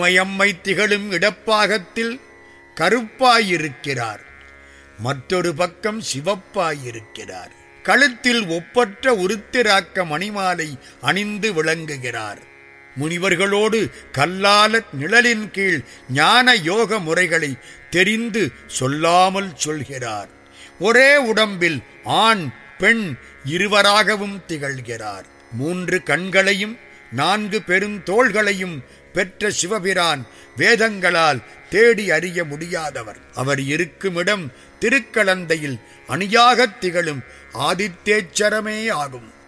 மயம்மை திகழும் இடப்பாகத்தில் கருப்பாயிருக்கிறார் மற்றொரு பக்கம் சிவப்பாயிருக்கிறார் கழுத்தில் ஒப்பற்ற உருத்திராக்க மணிமாலை அணிந்து விளங்குகிறார் முனிவர்களோடு கல்லால நிழலின் கீழ் ஞான யோக முறைகளை தெரிந்து சொல்லாமல் சொல்கிறார் ஒரே உடம்பில் ஆண் பெண் இருவராகவும் திகழ்கிறார் மூன்று கண்களையும் நான்கு பெருந்தோள்களையும் பெற்ற சிவபிரான் வேதங்களால் தேடி அறிய முடியாதவர் அவர் இருக்குமிடம் திருக்கலந்தையில் அணியாகத் திகழும் ஆதித்தேச்சரமே ஆகும்